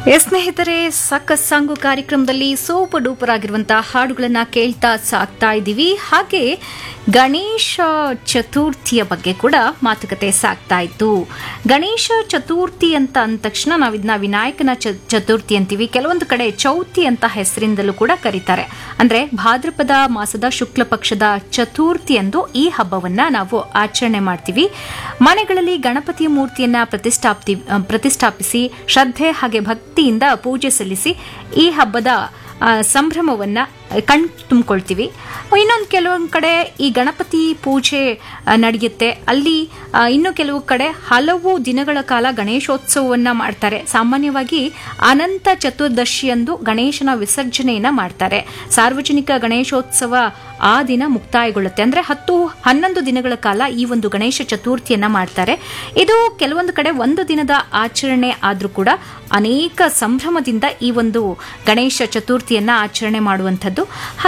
S ಸ್ನೇಹಿತರೆ ಸಕ್ಕ song ಕಾರ್ಯಕ್ರಮದಲ್ಲಿ ಸೂಪರ್ ಡೂಪರ್ ಆಗಿರುವಂತಹ ಹಾಡುಗಳನ್ನ ಕೇಳ್ತಾ ಸಾಕ್ತಾ ಇದ್ದೀವಿ ಹಾಗೆ ಗಣೇಶ ಚತುರ್ಥಿಯ ಬಗ್ಗೆ ಕೂಡ ಮಾತುಕತೆ ಸಾಕ್ತಾ ಇತ್ತು ಗಣೇಶ ಚತುರ್ಥಿ ಅಂತ ಅಂದ ತಕ್ಷಣ ನಾವು ಇದನ್ನ ವಿನಾಯಕನ ಚ- ಚತುರ್ಥಿ ಅಂತೀವಿ ಕೆಲವೊಂದು ಕಡೆ ಚೌತಿ ಅಂತ ಹೆಸರಿಂದಲೂ ಕೂಡ ಕರೀತಾರೆ ಅಂದ್ರೆ ಭಾದ್ರಪದ ಮಾಸದ ಶುಕ್ಲ ಪಕ್ಷದ ಚತುರ್ಥಿ ಎಂದು ಈ ಹಬ್ಬವನ್ನ ನಾವು ಆಚರಣೆ ಮಾಡ್ತೀವಿ ಮನೆಗಳಲ್ಲಿ ಗಣಪತಿ ಮೂರ್ತಿಯನ್ನ ಪ್ರತಿಷ್ಠಾಪ್ತಿ ಪ್ರತಿಷ್ಠಾಪಿಸಿ ಶ್ರದ್ಧೆ ಹಾಗೆ ಭಕ್ತಿಯಿಂದ ಪೂಜೆ ಸಲ್ಲಿಸಿ ಈ ಹಬ್ಬದ ಆ, ಸಂಭ್ರಮವನ್ನ ಕಣ್ ತುಂಬಿಕೊಳ್ತೀವಿ ಇನ್ನೊಂದು ಕೆಲವೊಂದು ಕಡೆ ಈ ಗಣಪತಿ ಪೂಜೆ ಆ, ನಡೆಯುತ್ತೆ ಅಲ್ಲಿ ಆ, ಇನ್ನು ಕೆಲವು ಕಡೆ ಹಲವು ದಿನಗಳ ಕಾಲ ಗಣೇಶೋತ್ಸವವನ್ನ ಮಾಡ್ತಾರೆ ಸಾಮಾನ್ಯವಾಗಿ ಅನಂತ ಚತುರ್ದಶಿಯಂದು ಗಣೇಶನ ವಿಸರ್ಜನೆಯನ್ನ ಮಾಡ್ತಾರೆ ಸಾರ್ವಜನಿಕ ಗಣೇಶೋತ್ಸವ ಆ ದಿನ ಮುಕ್ತಾಯಗೊಳ್ಳುತ್ತೆ ಅಂದ್ರೆ ಹತ್ತು ಹನ್ನೊಂದು ದಿನಗಳ ಕಾಲ ಈ ಒಂದು ಗಣೇಶ ಚತುರ್ಥಿಯನ್ನ ಮಾಡ್ತಾರೆ ಇದು ಕೆಲವೊಂದು ಕಡೆ ಒಂದು ದಿನದ ಆಚರಣೆ ಆದ್ರೂ ಕೂಡ ಅನೇಕ ಸಂಭ್ರಮದಿಂದ ಈ ಒಂದು ಗಣೇಶ ಚತುರ್ಥಿಯನ್ನ ಆಚರಣೆ ಮಾಡುವಂಥದ್ದು